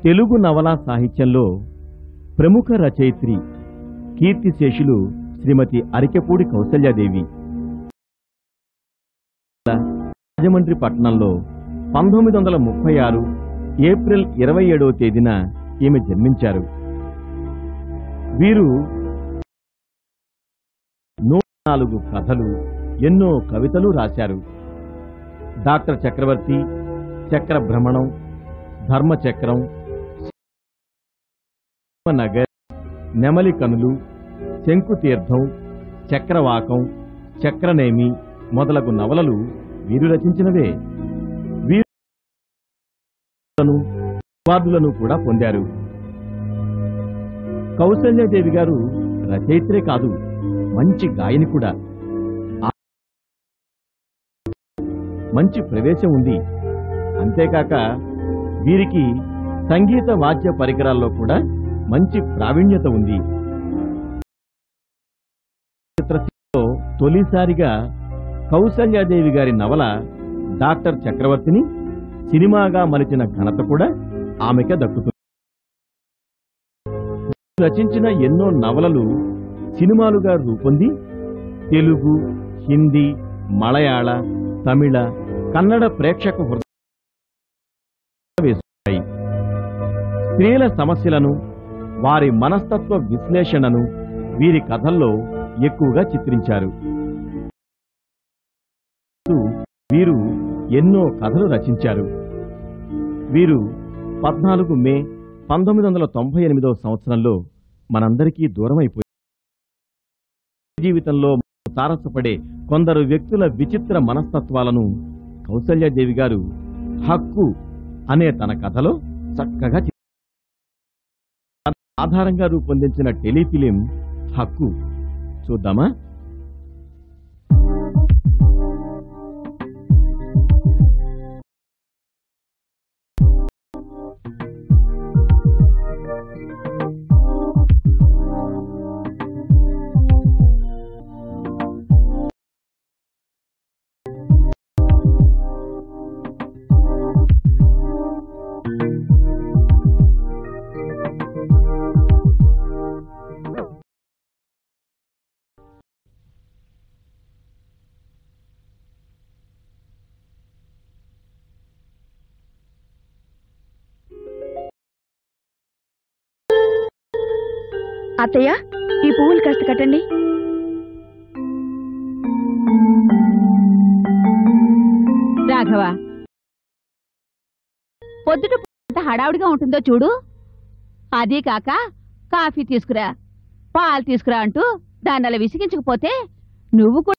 తెలుగు నవలా సాహిత్యంలో ప్రముఖ రచయిత్రి కీర్తిశేషులు శ్రీమతి అరికెపూడి కౌసల్యాదేవి రాజమండ్రి పట్టణంలో పంతొమ్మిది వందల ముప్పై ఆరు ఏప్రిల్ ఇరవై ఏడవ తేదీన ఈమె జన్మించారు వీరు నూట నాలుగు కథలు ఎన్నో కవితలు రాశారు డాక్టర్ చక్రవర్తి చక్ర భ్రమణం ధర్మచక్రం నగర్ నెమలి కనులు శంకుతీర్థం చక్రవాకం చక్రనేమి మొదలగు నవలలు వీరు రచించినవే వీరు అవార్డులను కూడా పొందారు కౌసల్యాదేవి గారు రచయిత్రే కాదు మంచి గాయని కూడా ఆ- మంచి ప్రవేశం ఉంది అంతేకాక వీరికి సంగీత వాద్య పరికరాల్లో కూడా మంచి ప్రావీణ్యత ఉంది చిత్రసీమలో తొలిసారిగా కౌసల్యాదేవి గారి నవల డాక్టర్ చక్రవర్తిని సినిమాగా మలిచిన ఘనత కూడా ఆమెకే దక్కుతుంది రచించిన ఎన్నో నవలలు సినిమాలుగా రూపొంది తెలుగు హిందీ మలయాళ తమిళ కన్నడ ప్రేక్షక హృదయ వేసుకున్నాయి స్త్రీల సమస్యలను వారి మనస్తత్వ విశ్లేషణను వీరి కథల్లో ఎక్కువగా చిత్రించారు వీరు ఎన్నో కథలు రచించారు వీరు పద్నాలుగు మే పంతొమ్మిది వందల తొంభై ఎనిమిదవ సంవత్సరంలో మనందరికీ దూరమైపోయారు జీవితంలో తారసపడే కొందరు వ్యక్తుల విచిత్ర మనస్తత్వాలను కౌసల్యాదేవి గారు హక్కు అనే తన కథలో చక్కగా చిత్రించారు. ఆధారంగా రూపొందించిన టెలిఫిలిం హక్కు చూద్దామా అత్తయ్య ఈ పువ్వులు కాస్త కట్టండి రాఘవ పొద్దుట ఎంత హడావుడిగా ఉంటుందో చూడు అదీ కాక కాఫీ తీసుకురా పాలు తీసుకురా అంటూ దాన్ని అలా విసిగించకపోతే నువ్వు కూడా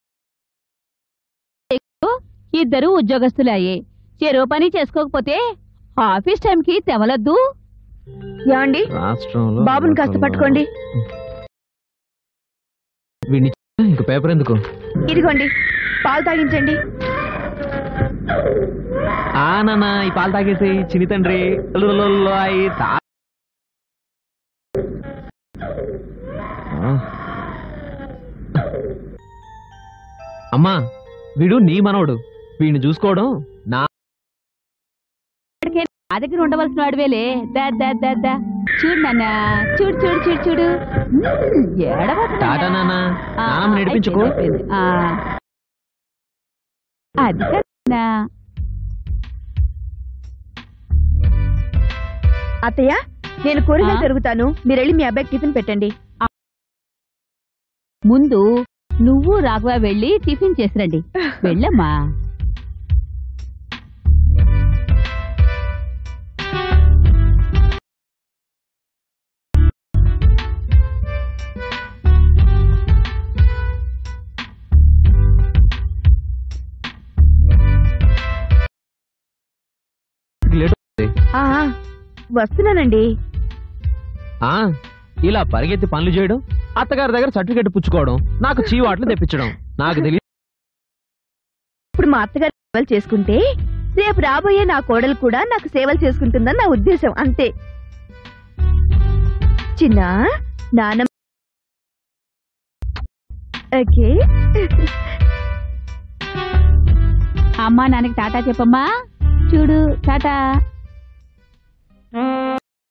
ఇద్దరు ఉద్యోగస్తులయ్యే చెరో పని చేసుకోకపోతే ఆఫీస్ టైంకి తెమలొద్దు ఏమండి రాష్ట్రంలో బాబుని కాస్త పట్టుకోండి వీడిని ఇంక పేపర్ ఎందుకు ఇదిగోండి పాలు తాగించండి ఆ నాన్న ఈ పాలు తాగేసి చిన్ని తండ్రి లొలొలొలొ అయి తా- ఆ. అమ్మా వీడు నీ మనవడు వీడిని చూసుకోవడం నా నా దగ్గర ఉండవలసిన వాడివేలే దా దా దా దా చూడు నాన్న చూడు చూడు చూడు చూడు మ్మ్, ఏడవకు టాటా నాన్న. నాన్న ఆ, నాన్నమ్మ నేర్పించుకో అయిపోయింది, అయిపోయింది. ఆ. అది కదా అత్తయ్య నేను కూరగాయలు ఆ? తిరుగుతాను మీరు వెళ్ళి మీ అబ్బాయికి టిఫిన్ పెట్టండి ముందు నువ్వు రాఘవ వెళ్ళి టిఫిన్ చేసిరండి వెళ్ళమ్మా లేట్ అవుతుంది. ఆ, ఆ, వస్తున్నానండి ఆ ఇలా పరిగెత్తి పనులు చేయడం అత్తగారి దగ్గర సర్టిఫికెట్ పుచ్చుకోవడం నాకు చీవాట్లు తెప్పించడం నాకు తెలియదు ఇప్పుడు మా అత్తగారు సేవలు చేసుకుంటే రేపు రాబోయే నా కోడలు కూడా నాకు సేవలు చేసుకుంటుందని నా ఉద్దేశం అంతే చిన్న నానమ్మ ఓకే అమ్మా నాన్నకి టాటా చెప్పమ్మా చూడు టాటా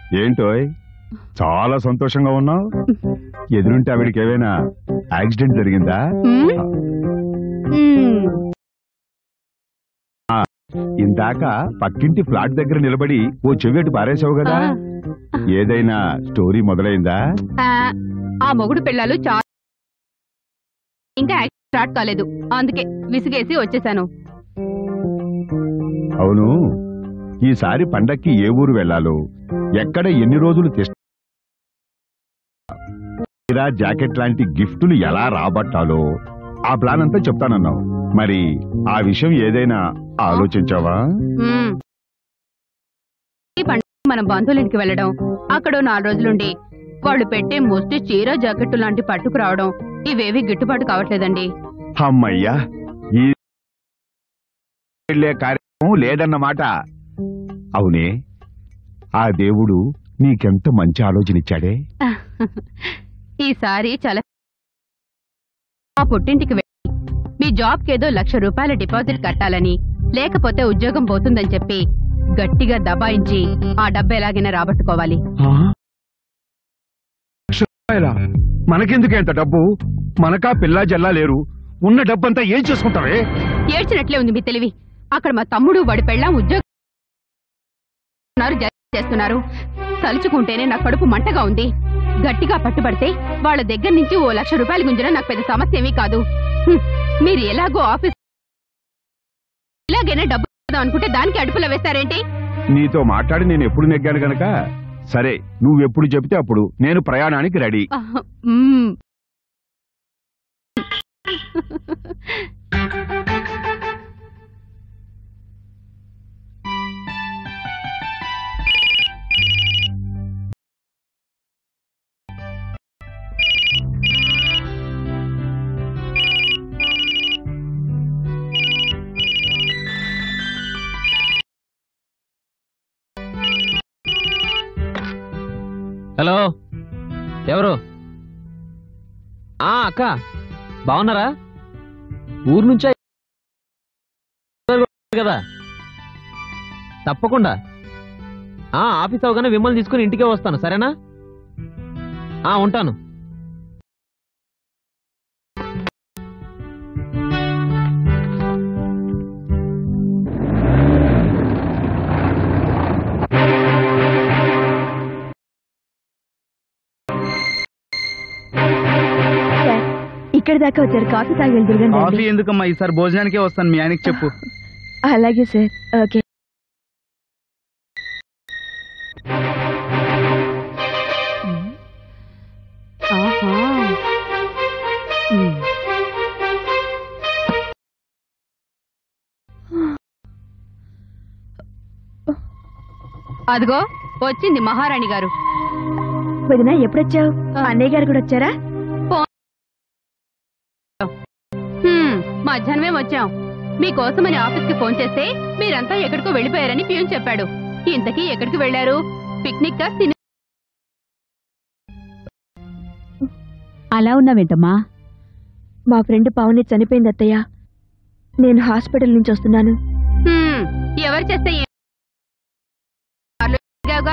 ఏంటోయ్ చాలా సంతోషంగా ఉన్నావు ఎదురుంటే ఆవిడికి ఏమైనా యాక్సిడెంట్ జరిగిందా ఇందాక పక్కింటి ఫ్లాట్ దగ్గర నిలబడి ఓ చెవిటి పారేసావు కదా ఏదైనా స్టోరీ మొదలైందా ఆ మొగుడు పిల్లలు చాలా ఇంకా యాక్షన్ స్టార్ట్ కాలేదు అందుకే విసిగేసి వచ్చేసాను అవును ఈసారి పండక్కి ఏ ఊరు వెళ్ళాలో ఎక్కడ ఎన్ని రోజులు తెస్త చీర, జాకెట్ లాంటి గిఫ్టులు ఎలా రాబట్టాలో ఆ ప్లాన్ అంతా చెప్తానన్నావు మరి ఆ విషయం ఏదైనా ఆలోచించావా మ్మ్. ఈ పండుగ మన బంధువులింటికి వెళ్ళడం అక్కడ నాలుగు రోజులుండి వాళ్ళు పెట్టే ముష్టి చీర జాకెట్టు లాంటి పట్టుకు రావడం ఇవేవి గిట్టుబాటు కావట్లేదండి అమ్మయ్యా ఈ వెళ్ళే కార్యక్రమం లేదన్నమాట అవునే ఆ దేవుడు నీకెంత మంచి ఆలోచన ఇచ్చాడే ఈసారి చాలా ఆ పుట్టింటికి వెళ్ళి మీ జాబ్కి ఏదో లక్ష రూపాయల డిపాజిట్ కట్టాలని లేకపోతే ఉద్యోగం పోతుందని చెప్పి గట్టిగా దబాయించి ఆ డబ్బు ఎలాగైనా రాబట్టుకోవాలి మనకెందుకు ఎంత డబ్బు మనకా పిల్లా జల్లా లేరు ఉన్న డబ్బంతా ఏం చేసుకుంటావే ఏడ్చినట్లే ఉంది మీ తెలివి అక్కడ మా తమ్ముడు వాడి పెళ్ళాం ఉద్యోగం ఉన్నారు, జ- చేస్తున్నారు తలుచుకుంటేనే నా కడుపు మంటగా ఉంది గట్టిగా పట్టుబడితే వాళ్ళ దగ్గర నుంచి ఓ లక్ష రూపాయలు గుంజినా నాకు పెద్ద సమస్య ఏమీ కాదు హ్మ్, మీరు ఎలాగో ఆఫీస్ ఇలాగైనా డబ్బు ఇద్దాం అనుకుంటే దానికి అడుపులో వేస్తారేంటి నీతో మాట్లాడి నేను ఎప్పుడు నెగ్గాను గనక సరే నువ్వెప్పుడు చెబితే అప్పుడు నేను ప్రయాణానికి రెడీ ఆహ్, మ్మ్. హలో ఎవరు ఆ అక్క బాగున్నారా ఊరు నుంచా కదా తప్పకుండా ఆ ఆఫీస్ అవగానే విమల్ తీసుకుని ఇంటికే వస్తాను సరేనా ఆ ఉంటాను సార్ ఇక్కడ దాకా వచ్చారు కాఫీ తాగి వెళ్తురు కాఫీ ఎందుకమ్మా ఈసారి భోజనానికే వస్తాను మీ ఆయనకి చెప్పు అలాగే సార్ ఓకే ఆహా. మ్మ్. అదిగో వచ్చింది మహారాణి గారు వదిన ఎప్పుడొచ్చావు అన్నయ్య గారు కూడా వచ్చారా హ్మ్, మధ్యాహ్నమే వచ్చాం మీకోసమని ఆఫీస్కి ఫోన్ చేస్తే మీరంతా ఎక్కడికో వెళ్ళిపోయారని ప్యూన్ చెప్పాడు ఇంతకీ ఎక్కడికి వెళ్ళారు పిక్నిక్ కా సినిమా అలా ఉన్నావేంటమ్మా మా ఫ్రెండ్ పావని చనిపోయింది అత్తయ్య నేను హాస్పిటల్ నుంచి వస్తున్నాను హ్మ్, ఎవరు చేస్తే ఏం? కార్లో ఎక్కావుగా?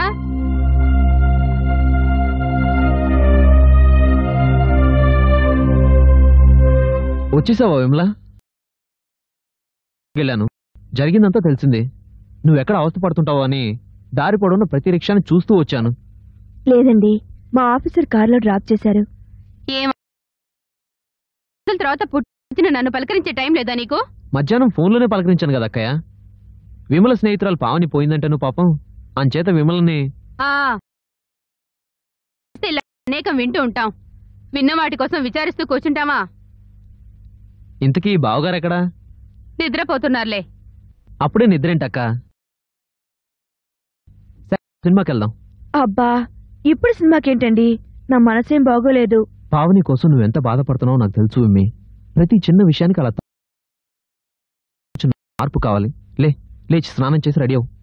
వచ్చేసావా విమలా వెళ్ళాను జరిగిందంతా తెలిసింది నువ్వెక్కడ అవస్థ పడుతుంటావో అని దారి పొడవున ప్రతి రిక్షాని చూస్తూ వచ్చాను లేదండి మా ఆఫీసర్ కార్లో డ్రాప్ చేశారు ఏం అసలు తర్వాత పుట్టిన నన్ను పలకరించే టైం లేదా నీకు మధ్యాహ్నం ఫోన్లోనే పలకరించాను కదా అక్కయ్య విమల స్నేహితురాలు పావని పోయిందంటే నువ్వు పాపం అంచేత విమలని ఆ ఇలా అనేకం వింటూ ఉంటాం విన్న వాటి కోసం విచారిస్తూ కూర్చుంటామా ఇంతకీ బావగారు ఎక్కడా నిద్రపోతున్నారులే అప్పుడే నిద్రేంటక్క సరే, సినిమాకి వెళ్దాం అబ్బా ఇప్పుడు సినిమాకేంటండి నా మనసేం బాగోలేదు పావని కోసం నువ్వెంత బాధపడుతున్నావో నాకు తెలుసు విమ్మి ప్రతి చిన్న విషయానికి అలా చిన్న మార్పు కావాలి లే లేచి స్నానం చేసి రెడీ అవు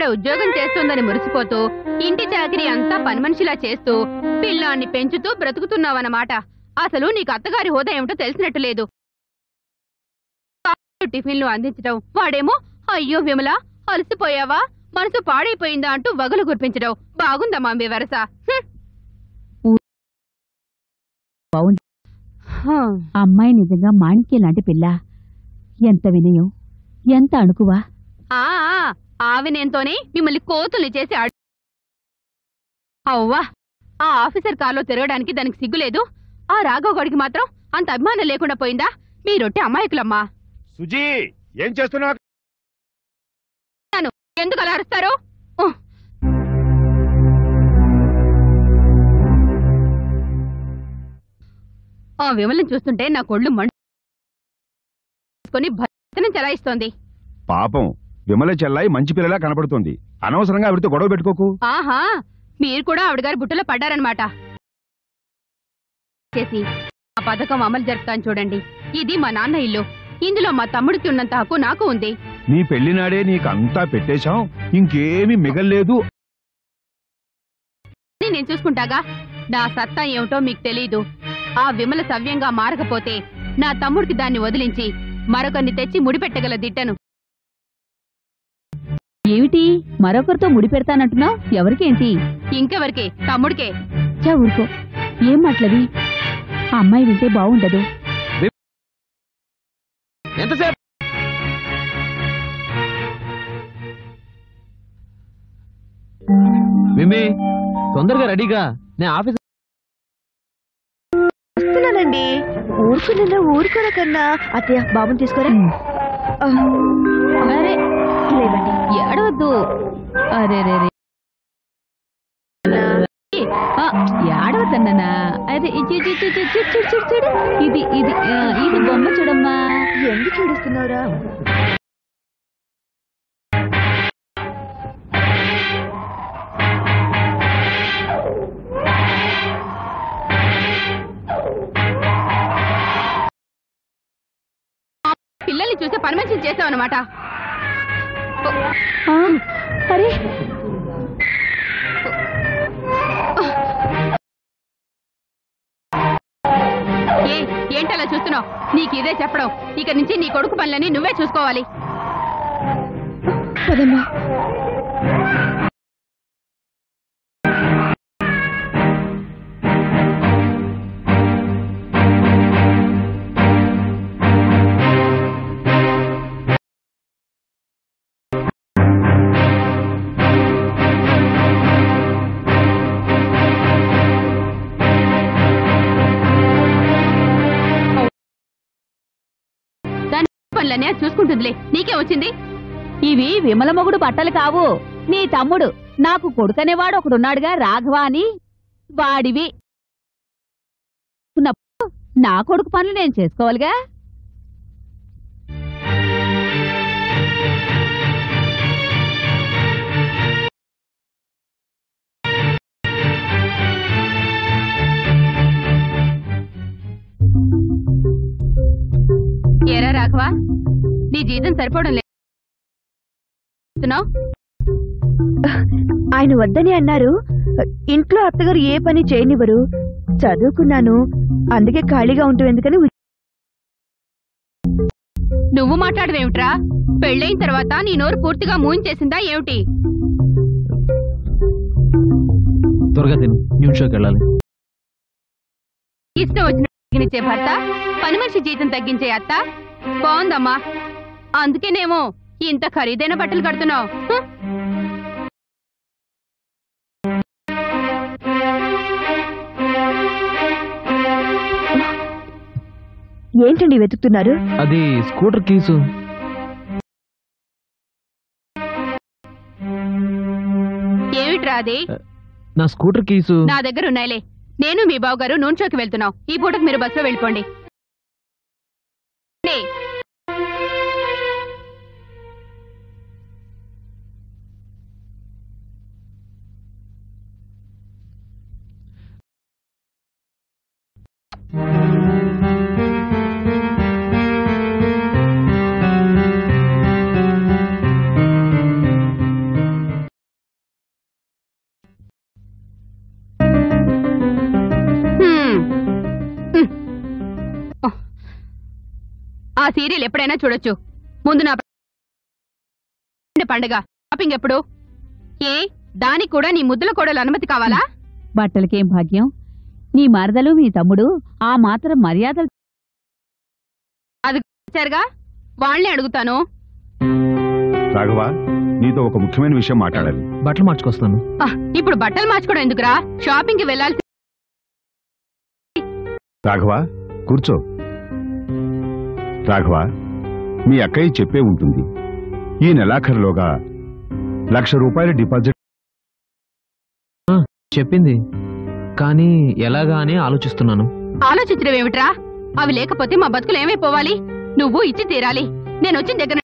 ఇక్కడ ఉద్యోగం చేస్తోందని మురిసిపోతూ ఇంటి చాకరీ అంతా పని మనిషిలా చేస్తూ పిల్లాన్ని పెంచుతూ బ్రతుకుతున్నావన్నమాట అసలు నీకు అత్తగారి హోదా ఏమిటో తెలిసినట్టు లేదు టిఫిన్లు అందించడం వాడేమో అయ్యో విమల అలసిపోయావా మనసు పాడైపోయిందా అంటూ వగలు గుర్పించడం బాగుందమ్మా మీ వరస హ్మ్. బావుంది. హా. ఆ అమ్మాయి నిజంగా మాణిక్యం లాంటి పిల్ల ఎంత వినయం ఎంత అణుకువా ఆ ఆ, ఆ వినయంతోనే మిమ్మల్ని కోతుల్ని చేసి ఆడు అవ్వా ఆ ఆఫీసర్ కారులో తిరగడానికి దానికి సిగ్గులేదు ఆ రాఘవ్ గడికి మాత్రం అంత అభిమానం లేకుండా పోయిందా మీరొట్టి అమాయకులమ్మా సుజీ ఏం చేస్తున్నావు ఎందుకు అలా అరుస్తారు ఉహ్. ఆ విమలను చూస్తుంటే నా కొళ్ళు మండుకొని భర్తను చెలాయిస్తోంది పాపం విమల చెల్లాయి మంచి పిల్లలా కనపడుతుంది అనవసరంగా ఆవిడతో గొడవ పెట్టుకోకు ఆహా మీరు కూడా ఆవిడ గారి బుట్టలో పడ్డారనమాట చేసి ఆ పథకం అమలు జరుపుతాను చూడండి ఇది మా నాన్న ఇల్లు ఇందులో మా తమ్ముడికి ఉన్నంత హక్కు నాకు ఉంది నీ పెళ్లినాడే నీకంతా పెట్టేశాం ఇంకేమీ మిగల్లేదు అని నేను చూసుకుంటాగా నా సత్తా ఏమిటో మీకు తెలీదు ఆ విమల సవ్యంగా మారకపోతే నా తమ్ముడికి దాన్ని వదిలించి మరొకరిని తెచ్చి ముడిపెట్టగల దిట్టను ఏమిటి మరొకరితో ముడి పెడతానంటున్నావు ఎవరికేంటి ఇంకెవరికి తమ్ముడికే చా ఊరుకో ఏం మాటలవి ఆ అమ్మాయి వింటే బాగుండదు ఎంతసేపు మిమి తొందరగా రెడీగా నేను ఆఫీస్ వస్తున్నానండి ఊరుకున్నా ఊరుకోరా కన్నా అత్తయ్య బాబుని తీసుకోరా ఆ, అరే లేవండి ఏడవద్దు అరే రే రే ఆ, ఏడవద్దన్నానా అదే ఇది ఇది ఇది ఇది చూడు చూడు చూడు చూడు ఇది ఇది ఆ, ఇది బొమ్మ చూడమ్మా ఎందుకు ఏడుస్తున్నావురా పిల్లల్ని చూసే పని మనిషిని చేసావన్నమాట ఆ, అరే ఏ ఏంటలా చూస్తున్నావు నీకు ఇదే చెప్పడం ఇక నుంచి నీ కొడుకు పనులని నువ్వే చూసుకోవాలి పదమ్మా దాని పనులనే అది చూసుకుంటుందిలే నీకే వచ్చింది ఇవి విమల మొగుడు బట్టలు కావు నీ తమ్ముడు నాకు కొడుకనేవాడు ఒకడున్నాడుగా రాఘవ అని వాడివి ఉన్నప్పుడు నా కొడుకు పనులు నేను చేసుకోవాలిగా ఏరా రాఘవా నీ జీతం సరిపోవడం లేదు ఆయన వద్దని అన్నారు ఇంట్లో అత్తగారు ఏ పని చేయనివ్వరు చదువుకున్నాను అందుకే ఖాళీగా ఉంటుంది ఎందుకని ఉ- నువ్వు మాట్లాడవేమిట్రా పెళ్ళైన తర్వాత నీ నోరు పూర్తిగా మూయించేసిందా ఏమిటి త్వరగా తిను న్యూస్ షోకి వెళ్ళాలి ఇష్టం వచ్చినచ్చే భర్త పని మనిషి జీతం తగ్గించే అత్త బాగుందమ్మా అందుకేనేమో ఇంత ఖరీదైన బట్టలు కడుతున్నావు హ? ఏంటండి వెతుకుతున్నారు అది స్కూటర్ కీసు ఏమిట్రా అది నా స్కూటర్ కీసు నా దగ్గర ఉన్నాయిలే నేను మీ బావగారు నూనెచోకి వెళ్తున్నాం ఈ పూటకు మీరు బస్సులో వెళ్ళిపోండి లే. సీరియల్ ఎప్పుడైనా చూడొచ్చు ముందు నా పండుగ షాపింగ్ ఎప్పుడు ఏ దానికి కూడా నీ ముద్దుల కోడలు అనుమతి కావాలా బట్టలకేం భాగ్యం నీ మరదలు మీ తమ్ముడు ఆ మాత్రం మర్యాదలు వచ్చారుగా వాళ్ళని అడుగుతాను రాఘవ నీతో ఒక ముఖ్యమైన విషయం మాట్లాడాలి బట్టలు మార్చుకొస్తాను ఆ, ఇప్పుడు బట్టలు మార్చుకోవడం ఎందుకురా షాపింగ్ కి వెళ్ళాల్సి రాఘవ కూర్చో రాఘవ మీ అక్కయ్య చెప్పే ఉంటుంది ఈ నెలాఖరులోగా లక్ష రూపాయల డిపాజిట్ చెప్పింది కానీ ఎలాగా అని ఆలోచిస్తున్నాను ఆలోచించడం ఏమిట్రా అవి లేకపోతే మా బతుకులు ఏమైపోవాలి నువ్వు ఇచ్చి తీరాలి నేను వచ్చిన దగ్గర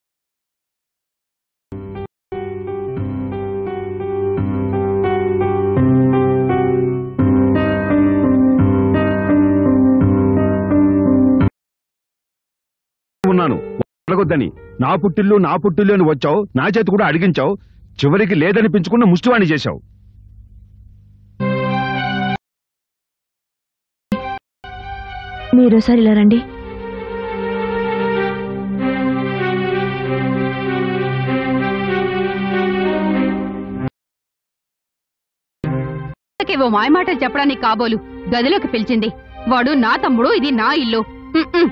ఉన్నాను అడగొద్దని నా పుట్టిల్లు నా పుట్టిల్లు అని వచ్చావు నా చేతి కూడా అడిగించావు చివరికి లేదనిపించుకున్న ముష్టివాణి చేశావు మీరోసారి ఇలా రండి ఏవో మాయమాటలు చెప్పడానికి కాబోలు గదిలోకి పిలిచింది వాడు నా తమ్ముడు ఇది నా ఇల్లు ఉమ్మ్.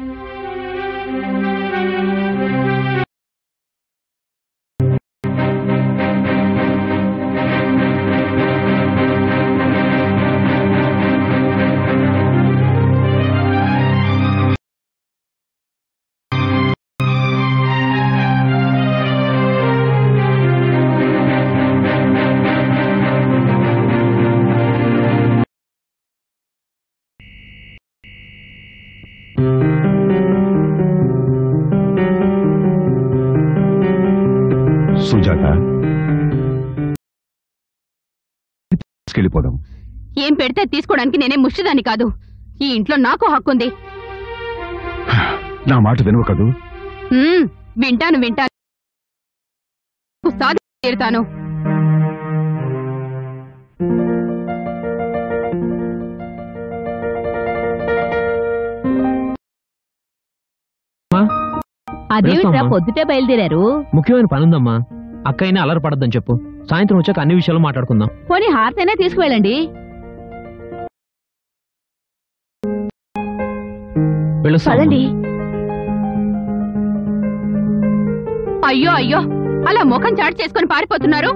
సుజాత తీసుకెళ్ళిపోదాం ఏం పెడితే తీసుకోవడానికి నేనే ముష్టిదాన్ని కాదు ఈ ఇంట్లో నాకు హక్కుంది నా మాట వినవు కదూ ఉమ్, వింటాను వింటాను సాధి తీరుతాను అదేమిట్రా వెళ్తామా? పొద్దుటే బయలుదేరారు ముఖ్యమైన పని ఉందమ్మా అక్కయ్యని అలర పడద్దని చెప్పు సాయంత్రం వచ్చాక అన్ని విషయాలు మాట్లాడుకుందాం పోనీ హారతైనా తీసుకువెళ్ళండి వెళ్ళొస్తాం పదండి అయ్యో అయ్యో అలా ముఖం చాటు చేసుకుని పారిపోతున్నారు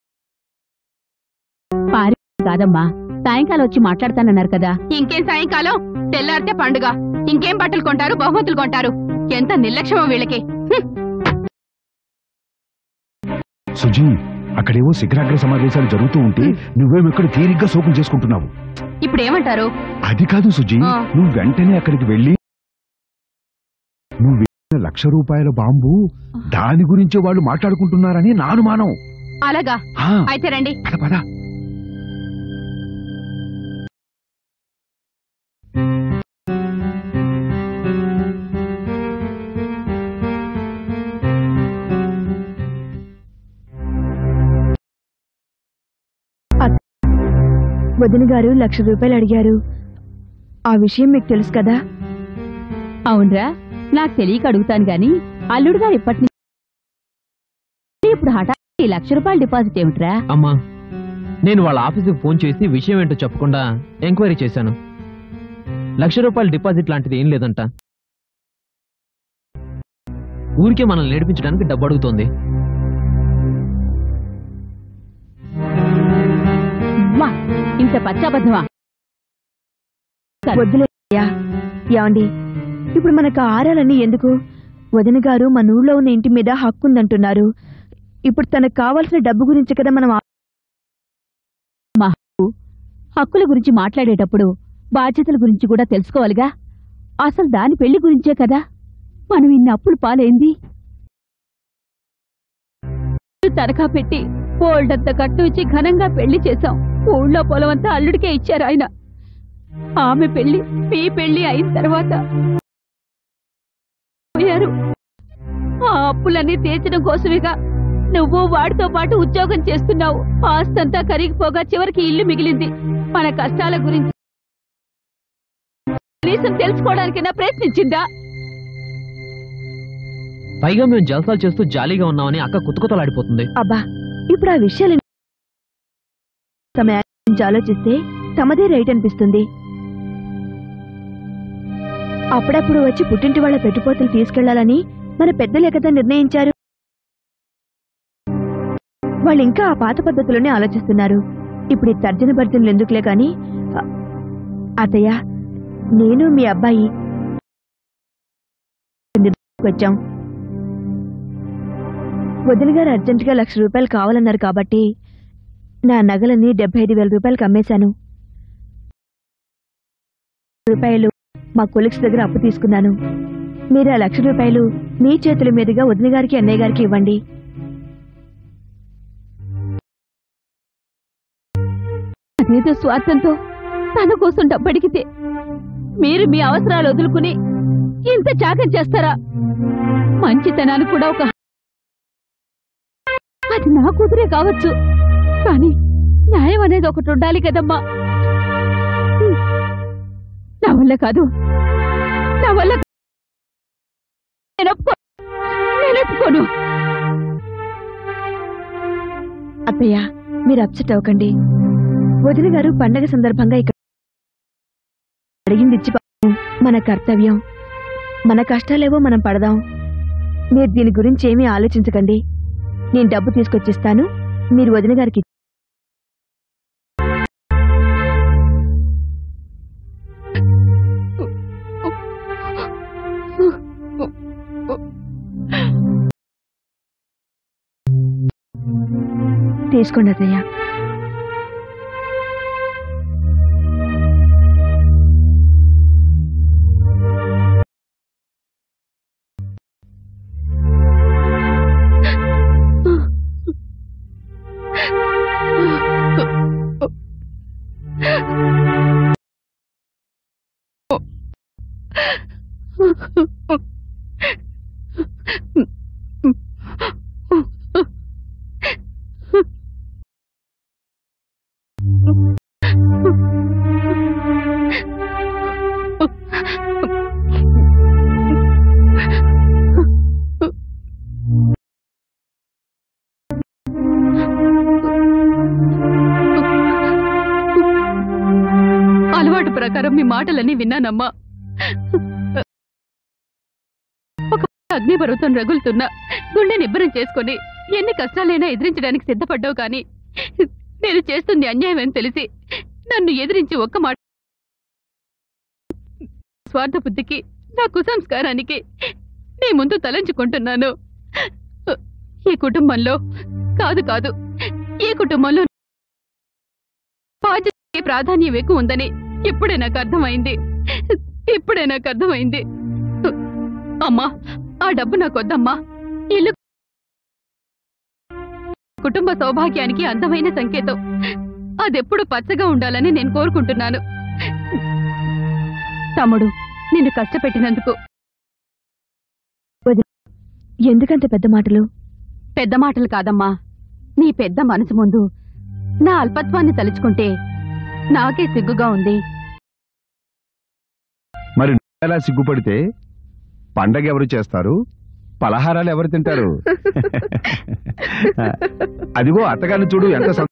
పారి కాదమ్మా సాయంకాలం వచ్చి మాట్లాడతానన్నారు కదా ఇంకేం సాయంకాలం తెల్లారితే పండుగ ఇంకేం బట్టలు కొంటారు బహుమతులు కొంటారు ఎంత నిర్లక్ష్యమో వీళ్ళకి హ్మ్. సుజీ అక్కడేవో శిఖరాగ్ర సమావేశాలు జరుగుతూ ఉంటే నువ్వేమెక్కడ తీరిగ్గా సోకం చేసుకుంటున్నావు ఇప్పుడు ఏమంటారు అది కాదు సుజీ ఆ. నువ్వు వెంటనే అక్కడికి వెళ్ళి నువ్వు వేసిన లక్ష రూపాయల బాంబు దాని గురించి వాళ్ళు మాట్లాడుకుంటున్నారని నా అనుమానం అలాగా ఆ, అయితే రండి పద పద వదిన గారు లక్ష రూపాయలు అడిగారు ఆ విషయం మీకు తెలుసు కదా అవునరా నాకు తెలియక అడుగుతాను గాని అల్లుడు గారు ఇప్పటి నుంచి ఇప్పుడు హఠాత్ ఈ లక్ష రూపాయల డిపాజిట్ ఏమిట్రా అమ్మా నేను వాళ్ళ ఆఫీసుకి ఫోన్ చేసి విషయం ఏంటో చెప్పకుండా ఎంక్వైరీ చేశాను లక్ష రూపాయల డిపాజిట్ లాంటిది ఏం లేదంట ఊరికే మనల్ని నేర్పించడానికి డబ్బు అడుగుతోంది అమ్మా, ఇంత పచ్చాబద్ధమా వద్దులేయ్యా ఏమండి ఇప్పుడు మనకు ఆ ఆరాలన్నీ ఎందుకు వదిన గారు మన ఊళ్ళో ఉన్న ఇంటి మీద హక్కు ఉందంటున్నారు ఇప్పుడు తనకు కావాల్సిన డబ్బు గురించి కదా మనం ఆ- హక్కుల గురించి మాట్లాడేటప్పుడు బాధ్యతల గురించి కూడా తెలుసుకోవాలిగా అసలు దాని పెళ్లి గురించే కదా మనం ఇన్ని అప్పులు పాలైంది తనఖా పెట్టి బోల్డంత కట్టు ఇచ్చి ఘనంగా పెళ్లి చేశాం ఊళ్ళో పొలం అంతా అల్లుడికే ఇచ్చారు ఆయన ఆమె పెళ్లి మీ పెళ్లి అయిన తర్వాత పోయారు ఆ అప్పులన్నీ తీర్చడం కోసమేగా నువ్వు వాడితో పాటు ఉద్యోగం చేస్తున్నావు ఆస్తంతా కరిగిపోగా చివరికి ఇల్లు మిగిలింది మన కష్టాల గురించి కనీసం తెలుసుకోవడానికైనా ప్రయత్నించిందా పైగా మేము జల్సాలు చేస్తూ జాలీగా ఉన్నామని అక్క కుతకుతలాడిపోతుంది అబ్బా ఇప్పుడు ఆ విషయాలు సమయాన్ని గురించి ఆలోచిస్తే తమదే రైట్ అనిపిస్తుంది అప్పుడప్పుడు వచ్చి పుట్టింటి వాళ్ళ పెట్టుపోతలు తీసుకెళ్లాలని మన పెద్దలే కదా నిర్ణయించారు వాళ్ళు ఇంకా ఆ పాత పద్ధతిలోనే ఆలోచిస్తున్నారు ఇప్పుడు ఈ తర్జన భర్జనలు ఎందుకులే కాని అ- అత్తయ్య నేను మీ అబ్బాయి వచ్చాం వదిన గారు అర్జెంటుగా లక్ష రూపాయలు కావాలన్నారు కాబట్టి నా నగలని డెబ్బై ఐదు వేల రూపాయలకు అమ్మేశాను రూపాయలు మా కొలిక్స్ దగ్గర అప్పు తీసుకున్నాను మీరు ఆ లక్ష రూపాయలు మీ చేతుల మీదుగా వదిన గారికి అన్నయ్య గారికి ఇవ్వండి అదేదో స్వార్థంతో తన కోసం డబ్బడిగితే మీరు మీ అవసరాలు వదులుకుని ఇంత త్యాగం చేస్తారా మంచితనాన్ని కూడా ఒక అది నా కూతురే కావచ్చు కానీ న్యాయం అనేది ఒకటి ఉండాలి కదమ్మా నా వల్ల కాదు నా వల్ల కా- నేను ఒప్పుకో నేను ఒప్పుకోను అత్తయ్య మీరు అప్సెట్ అవ్వకండి వదిన గారు పండగ సందర్భంగా ఇక్కడ అడిగింది ఇచ్చి పంపడం మన కర్తవ్యం మన కష్టాలేవో మనం పడదాం మీరు దీని గురించి ఏమీ ఆలోచించకండి నేను డబ్బు తీసుకొచ్చిస్తాను మీరు వదిన గారికి తీసుకోండి అత్తయ్య అలవాటు ప్రకారం మీ మాటలన్నీ విన్నానమ్మా ఒక అగ్నిపర్వతం రగులుతున్నా గుండె నిబ్బరం చేసుకొని ఎన్ని కష్టాలైనా ఎదిరించడానికి సిద్ధపడ్డావు కానీ నేను చేస్తుంది అన్యాయం అని తెలిసి నన్ను ఎదిరించి ఒక్క మాట స్వార్థ బుద్ధికి నా కుసంస్కారానికి నీ ముందు తలంచుకుంటున్నాను ఈ కుటుంబంలో కాదు కాదు ఈ కుటుంబంలో బాధ్యతకి ప్రాధాన్యం ఎక్కువ ఉందని ఇప్పుడే నాకు అర్థమైంది ఇప్పుడే నాకు అర్థమైంది అమ్మా ఆ డబ్బు నాకు వద్దమ్మా ఇల్లు కుటుంబ సౌభాగ్యానికి అందమైన సంకేతం అదెప్పుడు పచ్చగా ఉండాలని నేను కోరుకుంటున్నాను తమ్ముడు నిన్ను కష్టపెట్టినందుకు ఎందుకంత పెద్ద మాటలు పెద్ద మాటలు కాదమ్మా నీ పెద్ద మనసు ముందు నా అల్పత్వాన్ని తలుచుకుంటే నాకే సిగ్గుగా ఉంది మరి ఎలా సిగ్గుపడితే పండగ ఎవరు చేస్తారు పలహారాలు ఎవరు తింటారు అదిగో అత్తగారిని చూడు ఎంత సం-